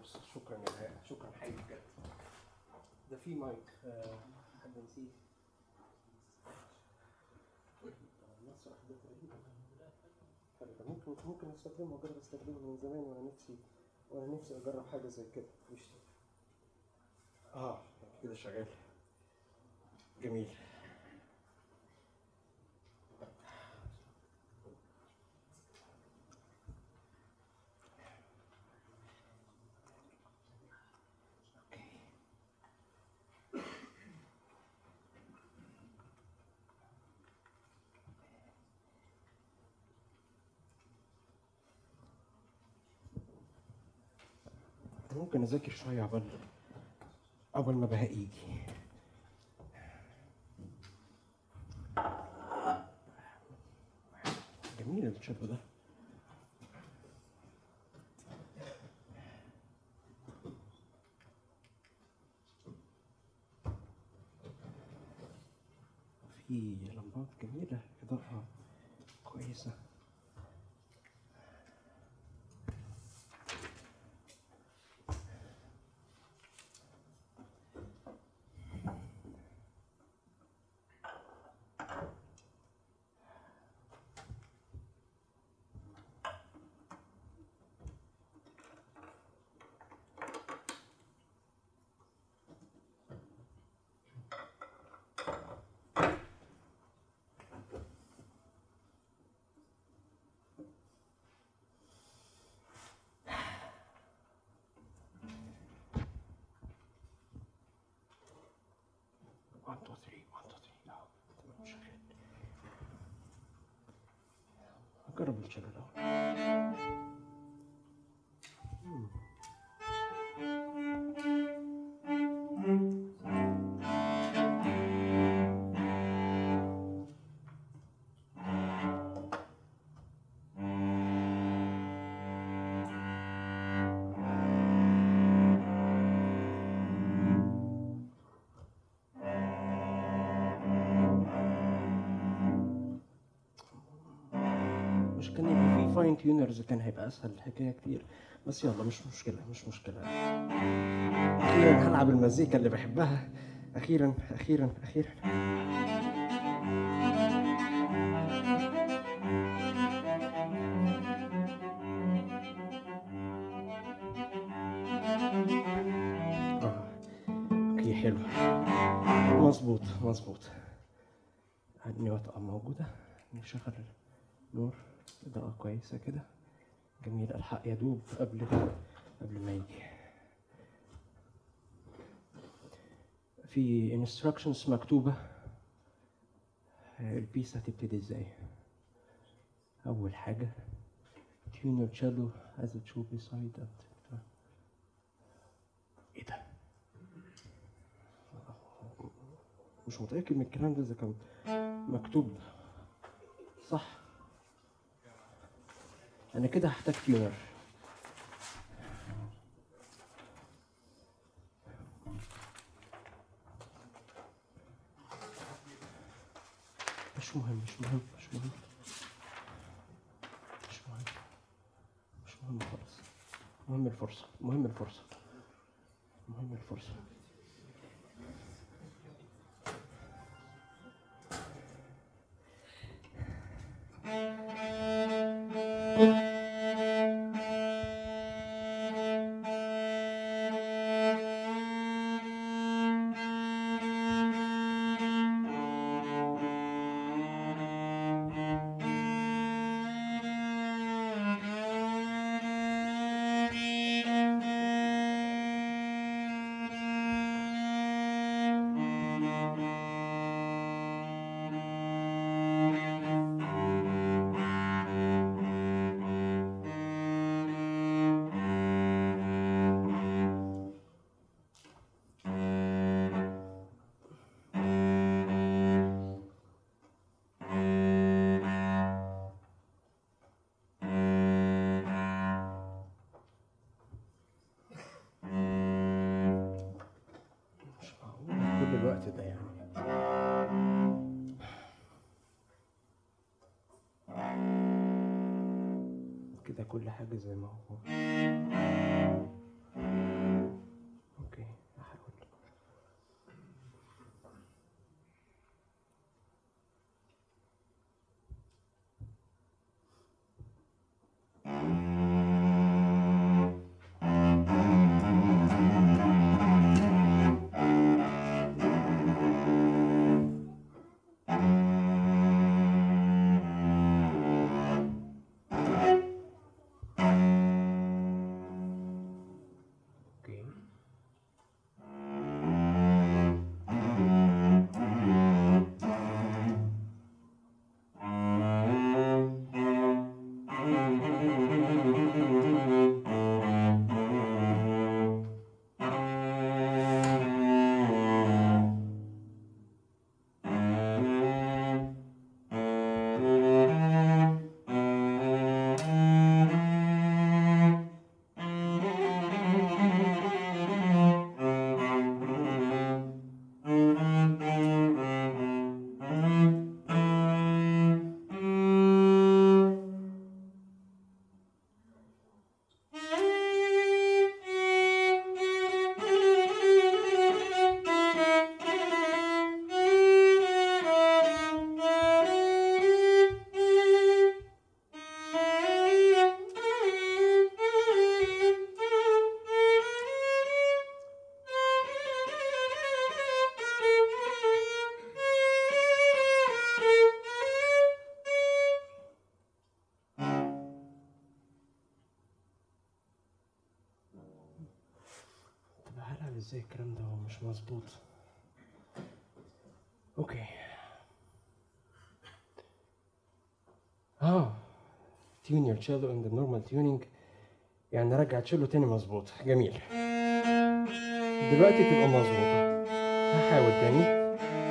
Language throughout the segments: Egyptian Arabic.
بص شكرا يا بهاء شكرا حقيقي بجد ده في مايك آه، حد نسيه نفس واحدة تقريبا. حلو ده. ممكن ممكن استخدمه اجرب استخدمه من زمان وانا نفسي وانا نفسي اجرب حاجه زي كده يشتغل اه كده شغال جميل ممكن اذاكر شويه عبال عبال ما بهاء يجي جميل الشاب ده في لمبات جميلة إضاءة كويسة One, two, three, one, two, three. اه تمام شغال أجرب الشغل الأول مم. مش كان يبقى في فاين تيونرز كان هيبقى اسهل الحكايه كتير بس يلا مش مشكله مش مشكله اخيرا هلعب المزيكا اللي بحبها اخيرا اخيرا اخيرا اه اوكي حلو مظبوط مظبوط النيوت موجوده نشغل نور إضاءة كويسة كده جميل الحق يدوب قبل قبل ما يجي في instructions مكتوبة البيس هتبتدي ازاي أول حاجة tune your cello as it should be side up ايه ده مش متأكد من الكلام ده إذا كان مكتوب صح انا كده هحتاج تيونر مش مهم مش مهم مش مهم مش مهم مش مهم خالص مهم الفرصة مهم الفرصة مهم الفرصة مش معقول كل الوقت ده يعني كده كل حاجة زي ما هو ازاي الكلام ده هو مش مظبوط اوكي اه tune your cello in the normal tuning يعني رجع تشيلو تاني مظبوط جميل دلوقتي تبقى مظبوطة هحاول تاني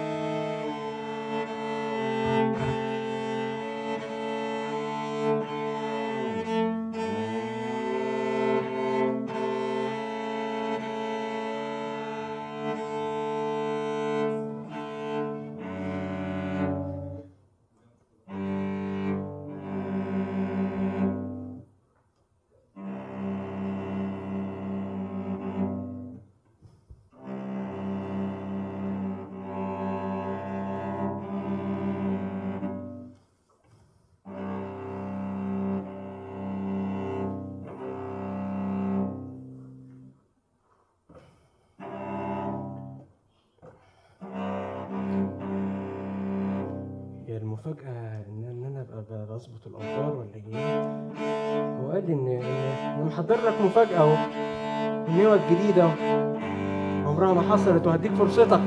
هي المفاجأة إن إن أنا أبقى ب- بظبط الأوتار ولا إيه؟ هو قال لي إن إن أنا محضر لك مفاجأة أهو النوى الجديدة أهو عمرها ما حصلت وهديك فرصتك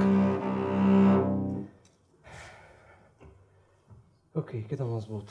أوكي كده مظبوط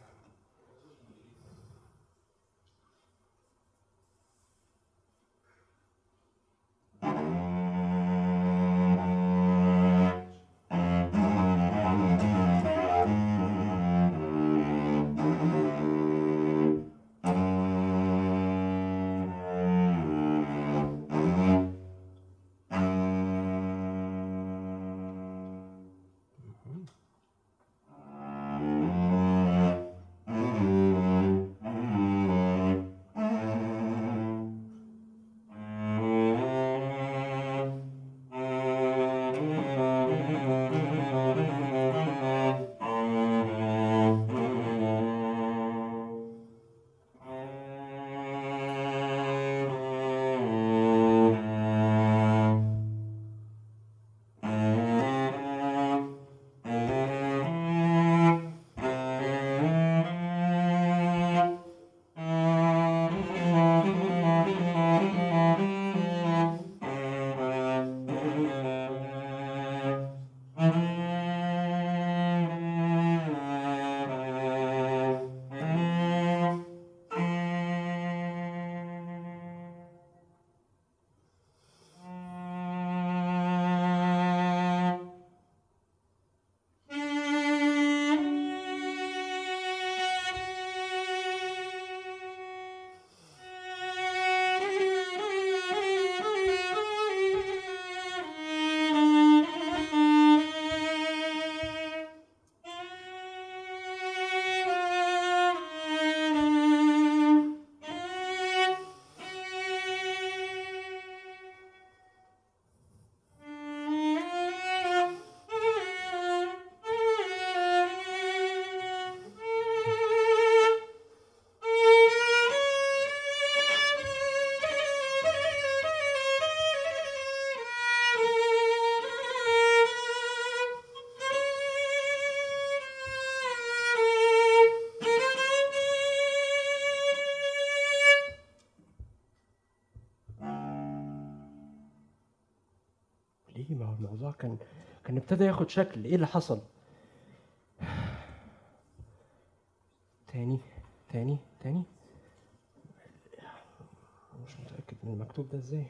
ليه ما هو الموضوع كان كان ابتدى ياخد شكل ايه اللي حصل تاني تاني تاني مش متأكد من المكتوب ده ازاي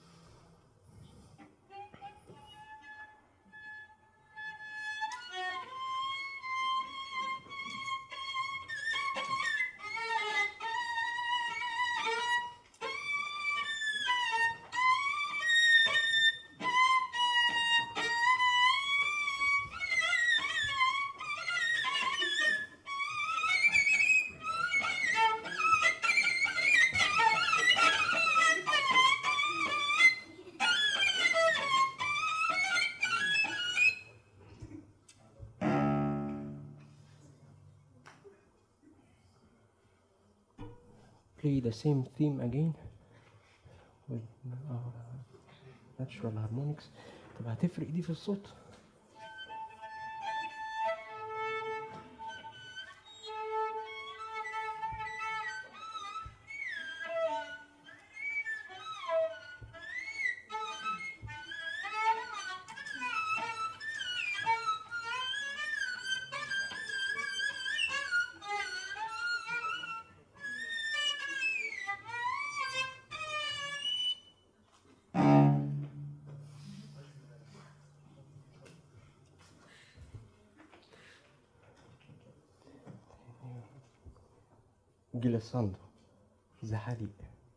play the same theme again with our natural harmonics طب هتفرق دي في الصوت جلساندو زحاليق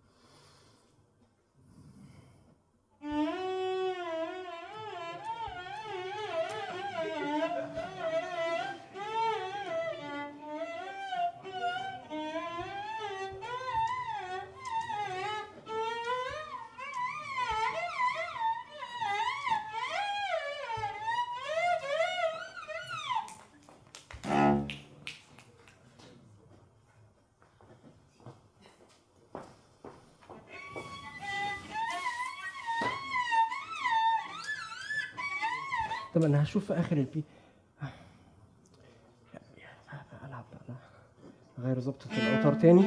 طب انا هشوف في اخر البي العب بقى اغير ظبطة الاوتار تاني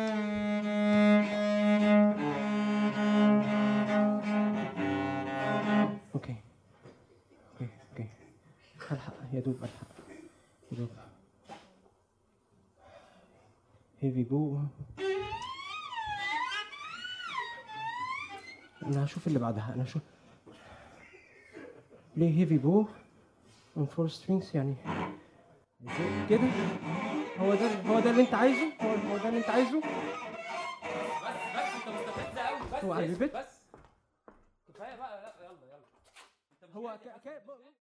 اوكي اوكي اوكي الحق يا دوب الحق يا دوب هيفي بو انا هشوف اللي بعدها انا هشوف ليه هيفي بو من فور سترينجز يعني زي كده هو ده هو ده اللي انت عايزه هو, هو ده اللي انت عايزه بس بس انت مستفز قوي بس هو على اسكت البيت؟ بس كفايه بقى لا يلا يلا انت مش هو قاعد ك- يا ك- حسن، مش